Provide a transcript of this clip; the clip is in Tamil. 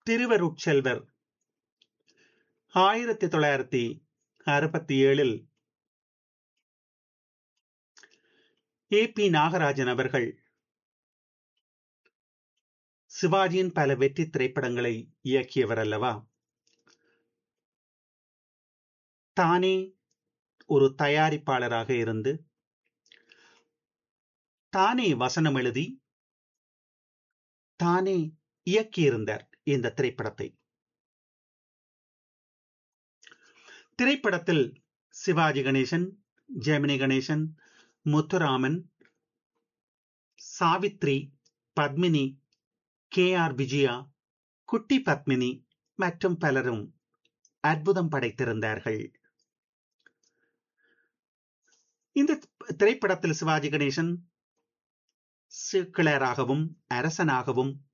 திருவருட்செல்வர் ஆயிரத்தி தொள்ளாயிரத்தி அறுபத்தி ஏழில் ஏ பி நாகராஜன் அவர்கள் சிவாஜியின் பல வெற்றி திரைப்படங்களை இயக்கியவர் அல்லவா தானே ஒரு தயாரிப்பாளராக இருந்து தானே வசனம் எழுதி தானே இயக்கியிருந்தார் இந்த திரைப்படத்தை திரைப்படத்தில் சிவாஜி கணேசன் ஜெமினி கணேசன் முத்துராமன் சாவித்ரி பத்மினி கே ஆர் விஜயா குட்டி பத்மினி மற்றும் பலரும் அற்புதம் படைத்திருந்தார்கள் இந்த திரைப்படத்தில் சிவாஜி கணேசன் கிளராகவும் அரசனாகவும்